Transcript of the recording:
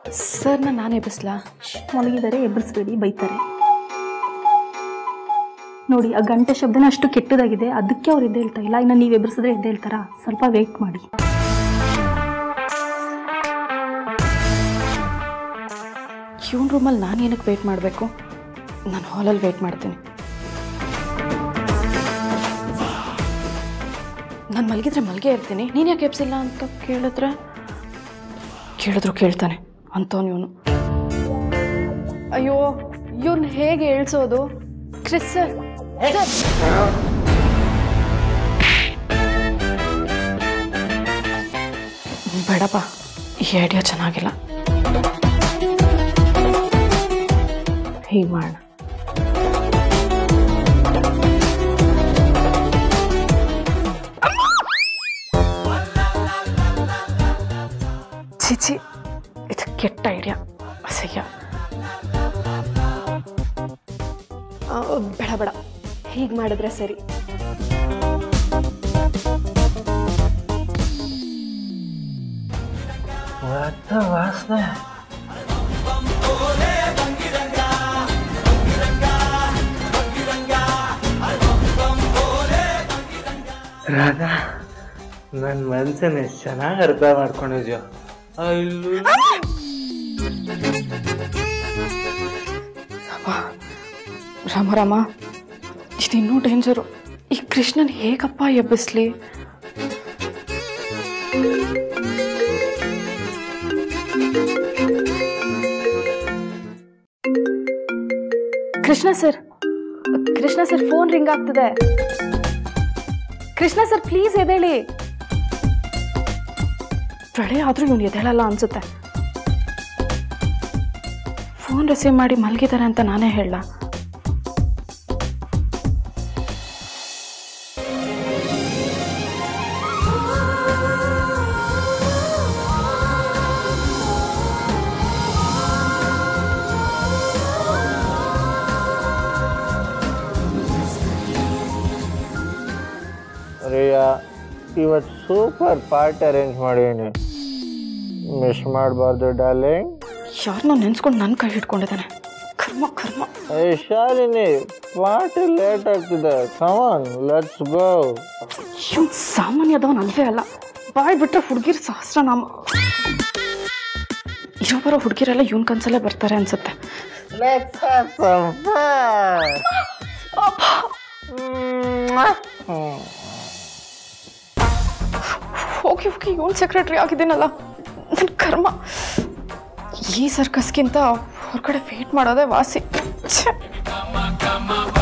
ಸರ್ನ ನಾನು ಎಬ್ಬಿಸ್ಲಾ ಮಲಗಿದ್ದಾರೆ ಎಬ್ಬರಿಸ್ಬೇಡಿ ಬೈತಾರೆ ನೋಡಿ ಆ ಗಂಟೆ ಶಬ್ದನ ಅಷ್ಟು ಕೆಟ್ಟದಾಗಿದೆ ಅದಕ್ಕೆ ಅವ್ರು ಎದ್ದೇಳ್ತಾ ಇಲ್ಲ ಇನ್ನು ನೀವು ಎಬ್ಬರಿಸಿದ್ರೆ ಎದ್ದೇಳ್ತಾರಾ ಸ್ವಲ್ಪ ವೇಟ್ ಮಾಡಿ ಇವನ್ ರೂಮಲ್ಲಿ ನಾನು ಏನಕ್ಕೆ ವೇಟ್ ಮಾಡಬೇಕು ನಾನು ಹಾಲಲ್ಲಿ ವೇಟ್ ಮಾಡ್ತೀನಿ ನಾನು ಮಲಗಿದ್ರೆ ಮಲಗೇ ಇರ್ತೀನಿ ನೀನು ಯಾಕೆ ಎಬ್ಸಿಲ್ಲ ಅಂತ ಕೇಳಿದ್ರೆ ಕೇಳಿದ್ರು ಕೇಳ್ತಾನೆ ಅಂಥವ್ನು ಇವನು ಅಯ್ಯೋ ಇವನ್ ಹೇಗೆ ಹೇಳ್ಸೋದು ಕ್ರಿಸ್ ಸರ್ ಬೇಡಪ್ಪ ಈ ಐಡಿಯಾ ಚೆನ್ನಾಗಿಲ್ಲ ಹೀಗೆ ಮಾಡೋಣ ಚಿಚಿ ಇದು ಕೆಟ್ಟ ಐಡಿಯಾ ಅಸಹ್ಯ ಆ, ಬೇಡ ಬೇಡ ಹೀಗೆ ಮಾಡಿದ್ರೆ ಸರಿ ವಾಸನೆ ರಾಧಾ ನನ್ನ ಮನ್ಸನ್ನ ಎಷ್ಟು ಚೆನ್ನಾಗಿ ಅರ್ಥ ಮಾಡ್ಕೊಂಡಿದ್ಯೋ ಅಲ್ಲೂ ರಾಮ ರಾಮ ಇದು ಇನ್ನೂ ಡೇಂಜರು ಈ ಕೃಷ್ಣನ್ ಹೇಗಪ್ಪ ಎಬ್ಬಿಸ್ಲಿ Krishna sir Krishna sir phone ring ಆಗ್ತಿದೆ ಕೃಷ್ಣ ಸರ್ ಪ್ಲೀಸ್ ಎದೇಳಿ ಬೆಳೆ ಆದ್ರೂ ಇವನು ಎದ್ದೇಳಲ್ಲ ಅನ್ಸುತ್ತೆ ಫೋನ್ ರಿಸೀವ್ ಮಾಡಿ ಮಲಗಿದ್ದಾರೆ ಅಂತ ನಾನೇ ಹೇಳ ರಿಯ ಇವತ್ತು ಸೂಪರ್ ಪಾರ್ಟಿ ಅರೇಂಜ್ ಮಾಡೀನಿ ಮಿಸ್ ಮಾಡಬಾರ್ದು ಡಾರ್ಲಿಂಗ್ ಯಾರನ್ನೋ ನೆನ್ಸ್ಕೊಂಡು ನನ್ನ ಕೈ ಹಿಡ್ಕೊಂಡಿದ್ದಾನೆ ಕರ್ಮ ಕರ್ಮ ಏ ಶಾಲಿನಿ ಪಾರ್ಟಿ ಲೇಟ್ ಆಗ್ತಿದೆ ಕಮಾನ್ ಲೆಟ್ಸ್ ಗೋ ಇವನ್ ಸಾಮಾನ್ಯದವನ್ ಅಲ್ವೇ ಅಲ್ಲ ಬಾಯ್ ಬಿಟ್ರೆ ಹುಡುಗಿರ್ ಸಹಸ್ರನಾಮ ಇರೋ ಬರೋ ಹುಡುಗಿರೆಲ್ಲ ಇವನ್ ಕನ್ಸಲ್ಲೇ ಬರ್ತಾರೆ ಅನ್ಸುತ್ತೆ ಲೆಟ್ಸ್ ಹ್ಯಾವ್ ಸಮ್ ಫನ್ ಹೋಗಿ ಹೋಗಿ ಇವನ್ ಸೆಕ್ರೆಟ್ರಿ ಆಗಿದ್ದೀನಲ್ಲ ನನ್ನ ಕರ್ಮ ಈ ಸರ್ಕಸ್ಗಿಂತ ಹೊರಗಡೆ ವೇಟ್ ಮಾಡೋದೇ ವಾಸಿ ಛೆ.